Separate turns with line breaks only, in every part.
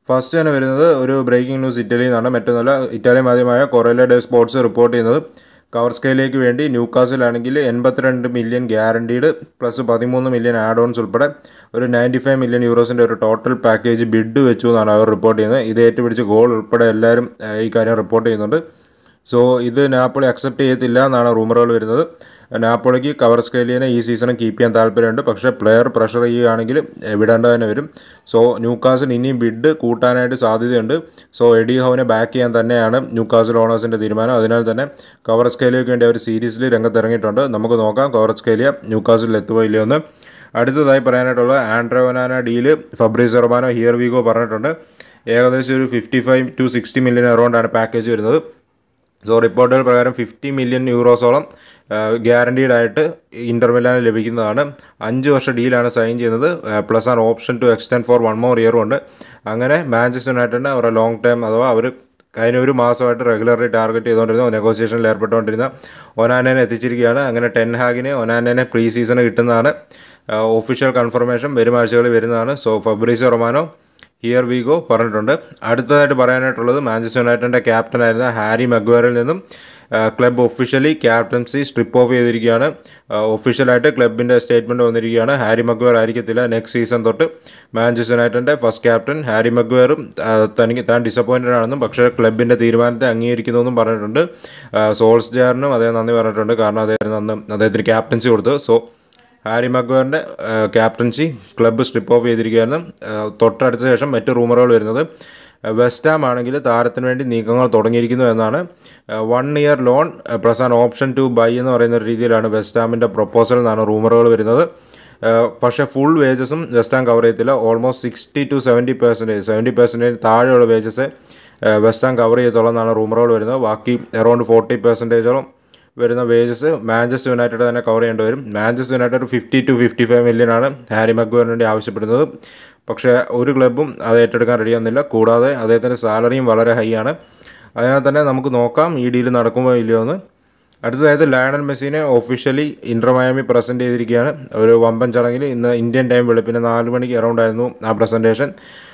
first തന്നെ വരുന്നത് ഒരു ബ്രേക്കിംഗ് ന്യൂസ് ഇറ്റലിയിൽ നിന്നാണ് മറ്റൊന്നുമല്ല ഇറ്റാലിയൻ മാധ്യമമായ കൊറേല ഡേ സ്പോർട്സ് റിപ്പോർട്ട് ചെയ്യുന്നത് കവർ സ്കെയിലേക്ക് വേണ്ടി ന്യൂക്കാസിലാണെങ്കിൽ എൺപത്തിരണ്ട് മില്യൺ ഗ്യാരണ്ടീഡ് പ്ലസ് പതിമൂന്ന് മില്യൺ ആഡ് ഓൺസ് ഉൾപ്പെടെ ഒരു നയൻറ്റി ഫൈവ് മില്യൺ യൂറോസിൻ്റെ ഒരു ടോട്ടൽ പാക്കേജ് ബിഡ് വെച്ചു എന്നാണ് അവർ റിപ്പോർട്ട് ചെയ്യുന്നത് ഇത് ഏറ്റുപിടിച്ച് ഗോൾ ഉൾപ്പെടെ എല്ലാവരും ഏഹ്, ഈ കാര്യം റിപ്പോർട്ട് ചെയ്യുന്നുണ്ട് സോ ഇത് നാപ്പോളി അക്സെപ്റ്റ് ചെയ്യത്തില്ല എന്നാണ് റൂമറുകൾ വരുന്നത് നാപ്പോളിക്ക് കവർ സ്കെയിലിനെ ഈ സീസണും കീപ്പ് ചെയ്യാൻ താല്പര്യമുണ്ട് പക്ഷേ പ്ലെയർ പ്രഷർ ചെയ്യുകയാണെങ്കിൽ ഏഹ്, വിടേണ്ട തന്നെ വരും സോ ന്യൂക്കാസിൽ ഇനിയും ബിഡ് കൂട്ടാനായിട്ട് സാധ്യതയുണ്ട് സോ എഡി ഹൗവിനെ ബാക്ക് ചെയ്യാൻ തന്നെയാണ് ന്യൂക്കാസിൽ ഓണേഴ്സിൻ്റെ തീരുമാനം അതിനാൽ തന്നെ കവർ സ്കെയിലിയക്ക് വേണ്ടി അവർ സീരീസിൽ രംഗത്തിറങ്ങിയിട്ടുണ്ട് നമുക്ക് നോക്കാം കവർ സ്കെയിലിയ ന്യൂക്കാസിൽ എത്തുമോ ഇല്ലയോ എന്ന് അടുത്തതായി പറയാനായിട്ടുള്ള Andre Onana deal Fabrizio Romano here we go പറഞ്ഞിട്ടുണ്ട് ഏകദേശം ഒരു fifty five to sixty million അറൗണ്ടാണ് പാക്കേജ് വരുന്നത് സോ റിപ്പോർട്ടുകൾ പ്രകാരം ഫിഫ്റ്റി മില്യൺ യൂറോസോളം ഗ്യാരണ്ടീഡ് ആയിട്ട് ഇൻ്റർ മിലാന് ലഭിക്കുന്നതാണ് അഞ്ച് വർഷ ഡീലാണ് സൈൻ ചെയ്യുന്നത് plus an option to extend for one more ഇയറും ഉണ്ട് അങ്ങനെ മാഞ്ചസ്റ്റർ യുണൈറ്റഡിന് അവരുടെ ലോങ് ടൈം അഥവാ അവർ കഴിഞ്ഞ ഒരു മാസമായിട്ട് റെഗുലർലി ടാർഗറ്റ് ചെയ്തുകൊണ്ടിരുന്ന നെഗോസിയേഷനിൽ ഏർപ്പെട്ടുകൊണ്ടിരുന്ന ഒനാനേനെ എത്തിച്ചിരിക്കുകയാണ് അങ്ങനെ ടെൻ ഹാഗിന് ഒനാനേനെ പ്രീ സീസണ് കിട്ടുന്നതാണ് ഒഫീഷ്യൽ കൺഫർമേഷൻ വരും ആഴ്ചകളിൽ വരുന്നതാണ് so Fabrizio Romano here we go പറഞ്ഞിട്ടുണ്ട് അടുത്തതായിട്ട് പറയാനായിട്ടുള്ളത് മാഞ്ചസ്റ്റർ യുണൈറ്റഡിൻ്റെ ക്യാപ്റ്റനായിരുന്ന ഹാരി മഗ്വയറിൽ നിന്നും club officially captaincy strip off ചെയ്തിരിക്കുകയാണ് ഒഫീഷ്യലായിട്ട് ക്ലബിൻ്റെ സ്റ്റേറ്റ്മെൻറ്റ് വന്നിരിക്കുകയാണ് ഹാരി മഗ്വയർ ആയിരിക്കത്തില്ല നെക്സ്റ്റ് സീസൺ തൊട്ട് മാഞ്ചസ്റ്റർ യുണൈറ്റഡിൻ്റെ ഫസ്റ്റ് ക്യാപ്റ്റൻ ഹാരി മഗ്വയറും ആ, തനിക്ക് താൻ ഡിസപ്പോയിൻറ്റഡ് ആണെന്നും പക്ഷേ ക്ലബിൻ്റെ തീരുമാനത്തെ അംഗീകരിക്കുന്നുവെന്നും പറഞ്ഞിട്ടുണ്ട് സോൾസ് ജാറിനും അദ്ദേഹം നന്ദി പറഞ്ഞിട്ടുണ്ട് കാരണം അദ്ദേഹം അന്ന് അദ്ദേഹത്തിന് ക്യാപ്റ്റൻസി കൊടുത്തു സോ ഹാരി മഗ്വറിൻ്റെ ക്യാപ്റ്റൻസി ക്ലബ്ബ് സ്ട്രിപ്പ് ഓഫ് ചെയ്തിരിക്കുകയാണ് ആ, തൊട്ടടുത്ത ശേഷം മറ്റ് റൂമറുകൾ വരുന്നത് വെസ്റ്റ് ഹാം ആണെങ്കിൽ താരത്തിന് വേണ്ടി നീക്കങ്ങൾ തുടങ്ങിയിരിക്കുന്നു എന്നാണ് one year loan plus an option to buy എന്ന് പറയുന്ന ഒരു രീതിയിലാണ് വെസ്റ്റ് ഹാമിൻ്റെ പ്രൊപ്പോസൽ എന്നാണ് റൂമറുകൾ വരുന്നത് ആ, പക്ഷേ ഫുൾ വേജസും വെസ്റ്റ് ഹാം കവർ ചെയ്യത്തില്ല almost sixty to seventy percentage seventy percentage താഴെയുള്ള വേജസ് വെസ്റ്റ് ഹാം കവർ ചെയ്യത്തുള്ളൂ എന്നാണ് റൂമറുകൾ വരുന്നത് ബാക്കി അറൗണ്ട് ഫോർട്ടി പെർസെൻറ്റേജോളം വരുന്ന വേജസ് മാഞ്ചസ്റ്റർ യുണൈറ്റഡ് തന്നെ കവർ ചെയ്യേണ്ടി വരും Manchester United fifty to fifty five million ആണ് ഹാരി മഗ്വറിന് വേണ്ടി ആവശ്യപ്പെടുന്നത് പക്ഷേ ഒരു ക്ലബ്ബും അത് ഏറ്റെടുക്കാൻ റെഡിയാകുന്നില്ല കൂടാതെ അദ്ദേഹത്തിൻ്റെ സാലറിയും വളരെ ഹൈ ആണ് അതിനാൽ തന്നെ നമുക്ക് നോക്കാം ഈ ഡീൽ നടക്കുമോ ഇല്ലയോ എന്ന് അടുത്തതായത് ലയണൽ മെസ്സിനെ ഒഫീഷ്യലി ഇൻ്റർ മയാമി പ്രസൻറ്റ് ചെയ്തിരിക്കുകയാണ് ഒരു വമ്പൻ ചടങ്ങിൽ ഇന്ന് ഇന്ത്യൻ ടൈം വെളുപ്പിന് നാല് മണിക്ക് അറൗണ്ട് ആയിരുന്നു ആ പ്രസൻറ്റേഷൻ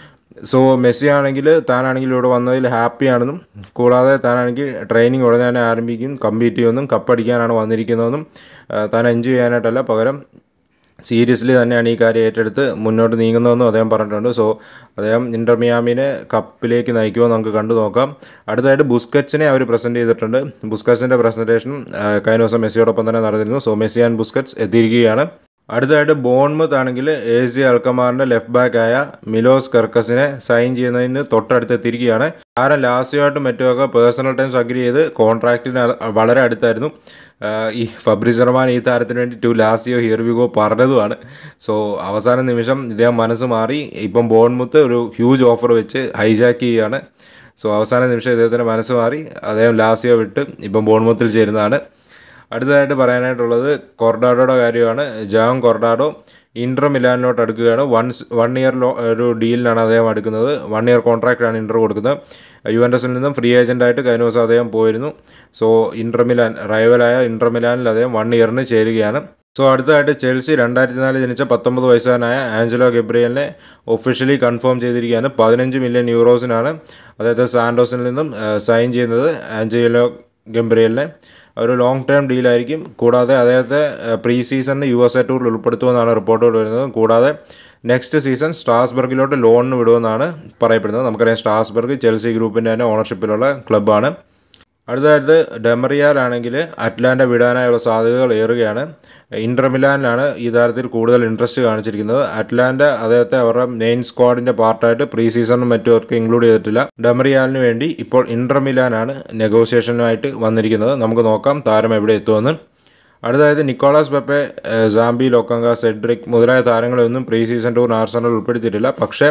സോ മെസ്സി ആണെങ്കിൽ താനാണെങ്കിൽ ഇവിടെ വന്നതിൽ ഹാപ്പിയാണെന്നും കൂടാതെ താനാണെങ്കിൽ ട്രെയിനിങ് ഉടനെ തന്നെ ആരംഭിക്കും കമ്പീറ്റ് ചെയ്യുമെന്നും കപ്പടിക്കാനാണ് വന്നിരിക്കുന്നതെന്നും ആ, താൻ എൻജോയ് ചെയ്യാനായിട്ടല്ല പകരം സീരിയസ്ലി തന്നെയാണ് ഈ കാര്യം ഏറ്റെടുത്ത് മുന്നോട്ട് നീങ്ങുന്നതെന്നും അദ്ദേഹം പറഞ്ഞിട്ടുണ്ട് സോ അദ്ദേഹം ഇൻ്റർ മിയാമിനെ കപ്പിലേക്ക് നയിക്കുമോ നമുക്ക് കണ്ടു നോക്കാം അടുത്തതായിട്ട് ബുസ്കറ്റ്സിനെ അവർ പ്രസൻറ്റ് ചെയ്തിട്ടുണ്ട് ബുസ്കറ്റ്സിൻ്റെ പ്രസൻറ്റേഷനും കഴിഞ്ഞ ദിവസം മെസ്സിയോടൊപ്പം തന്നെ നടന്നിരുന്നു സോ മെസ്സി ആൻഡ് ബുസ്കറ്റ്സ് എത്തിയിരിക്കുകയാണ് അടുത്തതായിട്ട് ബോൺമത്ത് ആണെങ്കിൽ എ സി അൽക്കമാറിൻ്റെ ലെഫ്റ്റ് ബാക്കായ മിലോസ് കർക്കസിനെ സൈൻ ചെയ്യുന്നതിന് തൊട്ടടുത്ത് എത്തിയിരിക്കുകയാണ് ആരും ലാസ്യമായിട്ടും മറ്റുമൊക്കെ പേഴ്സണൽ ടൈംസ് അഗ്രി ചെയ്ത് കോൺട്രാക്റ്റിന് വളരെ അടുത്തായിരുന്നു ആഹ് ഈ ഫബ്രിസ് റഹ്മാൻ ഈ താരത്തിന് വേണ്ടി ടു ലാസിയോ ഹിയർവിഗോ പറഞ്ഞതുമാണ് സോ അവസാന നിമിഷം ഇദ്ദേഹം മനസ്സ് മാറി ഇപ്പം ബോൺമുത്ത് ഒരു ഹ്യൂജ് ഓഫർ വെച്ച് ഹൈജാക്ക് ചെയ്യുകയാണ് സോ അവസാന നിമിഷം ഇദ്ദേഹത്തിൻ്റെ മനസ്സ് മാറി അദ്ദേഹം ലാസിയോ വിട്ട് ഇപ്പം ബോൺമുത്തിൽ ചേരുന്നതാണ് അടുത്തതായിട്ട് പറയാനായിട്ടുള്ളത് കൊർഡാഡോയുടെ കാര്യമാണ് ജാം കൊർഡാഡോ ഇൻ്റർ മിലാനിലോട്ട് അടുക്കുകയാണ് വൺസ് വൺ ഇയർ ലോ ഒരു ഡീലിനാണ് അദ്ദേഹം അടുക്കുന്നത് വൺ ഇയർ കോൺട്രാക്റ്റാണ് ഇൻ്റർ കൊടുക്കുന്നത് യുവൻഡസിൽ നിന്നും ഫ്രീ ഏജൻ്റായിട്ട് കഴിഞ്ഞ ദിവസം അദ്ദേഹം പോയിരുന്നു സോ ഇൻ്റർ മിലാൻ റൈവലായ ഇൻ്റർ മിലാനിൽ അദ്ദേഹം വൺ ഇയറിന് ചേരുകയാണ് സോ അടുത്തതായിട്ട് ചെൽസി രണ്ടായിരത്തി നാല് ജനിച്ച പത്തൊമ്പത് വയസ്സുകാരനായ ആഞ്ചലോ ഗബ്രിയലിനെ ഒഫീഷ്യലി കൺഫേം ചെയ്തിരിക്കുകയാണ് പതിനഞ്ച് മില്യൺ യൂറോസിനാണ് അദ്ദേഹത്തെ സാൻഡോസിൽ നിന്നും സൈൻ ചെയ്യുന്നത് ആഞ്ചലോ ഗംബ്രിയലിനെ ഒരു ലോങ് ടേം ഡീലായിരിക്കും കൂടാതെ അദ്ദേഹത്തെ പ്രീ സീസണിന് യു എസ് എ ടൂറിൽ ഉൾപ്പെടുത്തുമെന്നാണ് റിപ്പോർട്ടുകൾ വരുന്നത് കൂടാതെ നെക്സ്റ്റ് സീസൺ സ്ട്രാസ്ബർഗിലോട്ട് ലോണിന് വിടുമെന്നാണ് പറയപ്പെടുന്നത് നമുക്കറിയാം സ്ട്രാസ്ബർഗ് ചെൽസി ഗ്രൂപ്പിൻ്റെ തന്നെ ഓണർഷിപ്പിലുള്ള ക്ലബ്ബാണ് അടുത്തതായിട്ട് ഡെമറിയാലാണെങ്കിൽ അറ്റ്ലാന്റ വിടാനായുള്ള സാധ്യതകൾ ഏറുകയാണ് ഇൻ്റർ മിലാനിലാണ് ഈ താരത്തിൽ കൂടുതൽ ഇൻട്രസ്റ്റ് കാണിച്ചിരിക്കുന്നത് അറ്റ്ലാന്റ അദ്ദേഹത്തെ അവരുടെ മെയിൻ സ്ക്വാഡിൻ്റെ പാർട്ടായിട്ട് പ്രീ സീസണും മറ്റും അവർക്ക് ഇൻക്ലൂഡ് ചെയ്തിട്ടില്ല ഡെമറിയാലിന് വേണ്ടി ഇപ്പോൾ ഇൻ്റർ മിലാനാണ് നെഗോസിയേഷനുമായിട്ട് വന്നിരിക്കുന്നത് നമുക്ക് നോക്കാം താരം എവിടെ എത്തുമെന്ന് അടുത്തതായത് നിക്കോളാസ് പെപ്പെ ഏഹ്, സാംബി ലോക്കങ്ക സെഡ്രിക് മുതലായ താരങ്ങളെയൊന്നും പ്രീ സീസൺ ടൂറിന് ആർസണൽ ഉൾപ്പെടുത്തിയിട്ടില്ല പക്ഷേ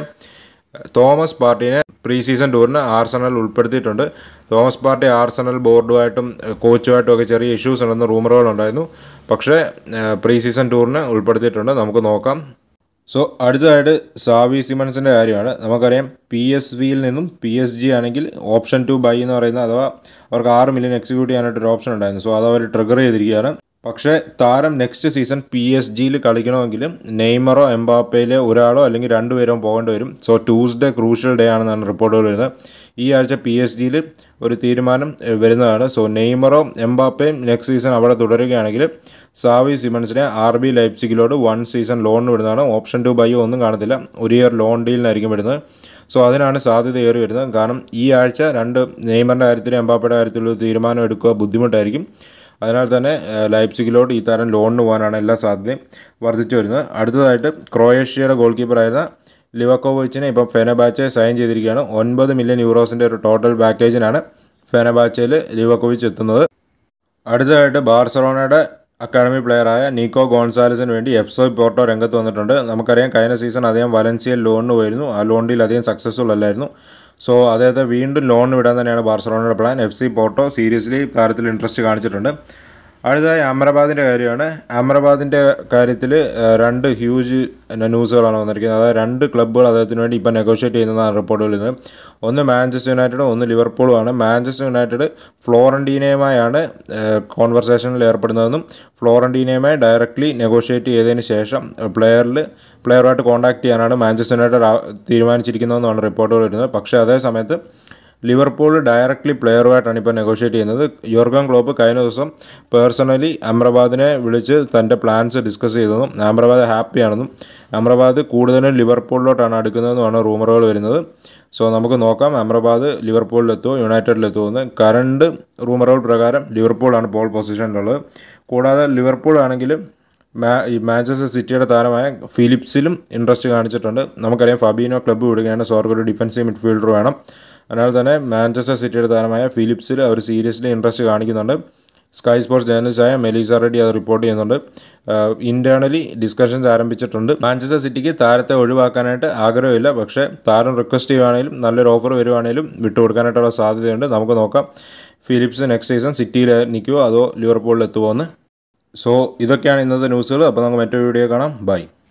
തോമസ് പാർട്ടിനെ പ്രീ സീസൺ ടൂറിന് ആർസണൽ ഉൾപ്പെടുത്തിയിട്ടുണ്ട് തോമസ് പാർട്ടി ആർസണൽ ബോർഡുമായിട്ടും ഏഹ്, കോച്ചുമായിട്ടും ഒക്കെ ചെറിയ ഇഷ്യൂസ് ഉണ്ടെന്ന് റൂമറുകളുണ്ടായിരുന്നു പക്ഷേ ഏഹ്, പ്രീ സീസൺ ടൂറിന് ഉൾപ്പെടുത്തിയിട്ടുണ്ട് നമുക്ക് നോക്കാം സോ അടുത്തതായിട്ട് സാവി സിമൺസിൻ്റെ കാര്യമാണ് നമുക്കറിയാം പി എസ് വിയിൽ നിന്നും പി എസ് ജി ആണെങ്കിൽ ഓപ്ഷൻ ടു ബൈ എന്ന് പറയുന്ന അഥവാ അവർക്ക് ആറ് മില്യൺ എക്സിക്യൂട്ട് ചെയ്യാനായിട്ടൊരു ഓപ്ഷൻ ഉണ്ടായിരുന്നു സോ അത് അവർ ട്രിഗർ ചെയ്തിരിക്കുകയാണ് പക്ഷേ താരം നെക്സ്റ്റ് സീസൺ പി എസ് ജിയിൽ കളിക്കണമെങ്കിൽ നെയ്മറോ എംബാപ്പയിലെ ഒരാളോ അല്ലെങ്കിൽ രണ്ടുപേരോ പോകേണ്ടി വരും സോ ട്യൂസ്ഡേ ക്രൂഷ്യൽ ഡേ ആണെന്നാണ് റിപ്പോർട്ടുകൾ വരുന്നത് ഈ ആഴ്ച പി എസ് ജിയിൽ ഒരു തീരുമാനം എഹ്, വരുന്നതാണ് സോ നെയ്മറോ എംബാപ്പയും നെക്സ്റ്റ് സീസൺ അവിടെ തുടരുകയാണെങ്കിൽ സാവി സിമൺസിനെ ആർ ബി ലൈപ്സിക്കിലോട് വൺ സീസൺ ലോണിന് വിടുന്നതാണ് ഓപ്ഷൻ ടു ബൈ ഒന്നും കാണത്തില്ല ഒരു ഇയർ ലോൺ ഡീലിനായിരിക്കും വരുന്നത് സോ അതിനാണ് സാധ്യത ഏറി വരുന്നത് കാരണം ഈ ആഴ്ച രണ്ട് നെയ്മറിൻ്റെ കാര്യത്തിലും എംബാപ്പയുടെ കാര്യത്തിലും ഒരു തീരുമാനം എടുക്കുക ബുദ്ധിമുട്ടായിരിക്കും അതിനാൽ തന്നെ ഏഹ്, ലൈപ്സിക്കിലോട്ട് ഈ താരം ലോണിന് പോകാനാണ് എല്ലാ സാധ്യതയും വർദ്ധിച്ചു വരുന്നത് അടുത്തതായിട്ട് ക്രൊയേഷ്യയുടെ ഗോൾ കീപ്പറായിരുന്ന ലിവക്കോവിച്ചിനെ ഇപ്പം ഫെനബാച്ചെ സൈൻ ചെയ്തിരിക്കുകയാണ് ഒൻപത് മില്യൺ യൂറോസിൻ്റെ ഒരു ടോട്ടൽ പാക്കേജിനാണ് ഫെനബാച്ചയിൽ ലിവക്കോവിച്ച് എത്തുന്നത് അടുത്തതായിട്ട് ബാർസലോണയുടെ അക്കാഡമി പ്ലെയറായ നീക്കോ ഗോൺസാലസിന് വേണ്ടി എഫ്സോ പോർട്ടോ രംഗത്ത് വന്നിട്ടുണ്ട് നമുക്കറിയാം കഴിഞ്ഞ സീസൺ അദ്ദേഹം വലൻസിയൽ ലോണിന് പോയിരുന്നു ആ ലോൺ ഡീൽ അധികം സക്സസ്ഫുൾ അല്ലായിരുന്നു സോ അദ്ദേഹത്തെ വീണ്ടും ലോൺ വിടാൻ തന്നെയാണ് ബാർസലോണയുടെ plan F C Porto seriously താരത്തിൽ ഇൻട്രസ്റ്റ് കാണിച്ചിട്ടുണ്ട് അടുത്തതായി അമറാബാദിൻ്റെ കാര്യമാണ് അമറാബാദിൻ്റെ കാര്യത്തിൽ രണ്ട് ഹ്യൂജ് ന്യൂസുകളാണ് വന്നിരിക്കുന്നത് അതായത് രണ്ട് ക്ലബ്ബുകൾ അദ്ദേഹത്തിന് വേണ്ടി ഇപ്പോൾ നെഗോഷിയേറ്റ് ചെയ്യുന്നതാണ് റിപ്പോർട്ടുകൾ വരുന്നത് ഒന്ന് മാഞ്ചസ്റ്റർ യുണൈറ്റഡും ഒന്ന് ലിവർപൂളുമാണ് മാഞ്ചസ്റ്റർ യുണൈറ്റഡ് ഫ്ലോറന്റീനയുമായാണ് കോൺവെർസേഷനിൽ ഏർപ്പെടുന്നതെന്നും ഫ്ലോറന്റീനയുമായി ഡയറക്റ്റ്ലി നെഗോഷിയേറ്റ് ചെയ്തതിന് ശേഷം പ്ലെയറിൽ പ്ലെയറുമായിട്ട് കോൺടാക്ട് ചെയ്യാനാണ് മാഞ്ചസ്റ്റർ യുണൈറ്റഡ് ആ- തീരുമാനിച്ചിരിക്കുന്നതെന്നാണ് റിപ്പോർട്ടുകൾ വരുന്നത് പക്ഷേ അതേ സമയത്ത് ലിവർപൂൾ ഡയറക്റ്റ്ലി പ്ലെയറുമായിട്ടാണ് ഇപ്പോൾ നെഗോഷിയേറ്റ് ചെയ്യുന്നത് യോർഗൻ ക്ലോപ്പ് കഴിഞ്ഞ ദിവസം പേഴ്സണലി അമ്രബാദിനെ വിളിച്ച് തൻ്റെ പ്ലാൻസ് ഡിസ്കസ് ചെയ്തതും അമ്രബാദ് ഹാപ്പിയാണെന്നും അമ്രബാദ് കൂടുതലും ലിവർപൂളിലോട്ടാണ് അടുക്കുന്നതെന്നുമാണ് റൂമറുകൾ വരുന്നത് സോ നമുക്ക് നോക്കാം അമ്രബാദ് ലിവർപൂളിലെത്തുമോ യുണൈറ്റഡിലെത്തുമോ എന്ന് കറണ്ട് റൂമറുകൾ പ്രകാരം ലിവർപൂളാണ് പോൾ പൊസിഷനിലുള്ളത് കൂടാതെ ലിവർപൂൾ ആണെങ്കിലും മാ ഈ മാഞ്ചസ്റ്റർ സിറ്റിയുടെ താരമായ ഫിലിപ്സിലും ഇൻട്രസ്റ്റ് കാണിച്ചിട്ടുണ്ട് നമുക്കറിയാം ഫബീനോ ക്ലബ്ബ് വിടുകയാണ് സോ അവർക്ക് ഒരു ഡിഫൻസീവ് മിഡ്ഫീൽഡർ വേണം അതിനാൽ തന്നെ മാഞ്ചസ്റ്റർ സിറ്റിയുടെ താരമായ ഫിലിപ്സിൽ അവർ സീരിയസ്ലി ഇൻട്രസ്റ്റ് കാണിക്കുന്നുണ്ട് സ്കൈ സ്പോർട്സ് ജേർണലിസ്റ്റായ മെലീസ റെഡ്ഡി അത് റിപ്പോർട്ട് ചെയ്യുന്നുണ്ട് ഇൻറ്റേർണലി ഡിസ്കഷൻസ് ആരംഭിച്ചിട്ടുണ്ട് മാഞ്ചസ്റ്റർ സിറ്റിക്ക് താരത്തെ ഒഴിവാക്കാനായിട്ട് ആഗ്രഹമില്ല പക്ഷേ താരം റിക്വസ്റ്റ് ചെയ്യുവാണെങ്കിലും നല്ലൊരു ഓഫർ വരുവാണെങ്കിലും വിട്ടുകൊടുക്കാനായിട്ടുള്ള സാധ്യതയുണ്ട് നമുക്ക് നോക്കാം ഫിലിപ്സ് നെക്സ്റ്റ് സീസൺ സിറ്റിയിൽ നിൽക്കുമോ അതോ ലിവർപൂളിൽ എത്തുമോ എന്ന് സോ ഇതൊക്കെയാണ് ഇന്നത്തെ ന്യൂസുകൾ അപ്പോൾ നമുക്ക് മറ്റൊരു വീഡിയോ കാണാം ബൈ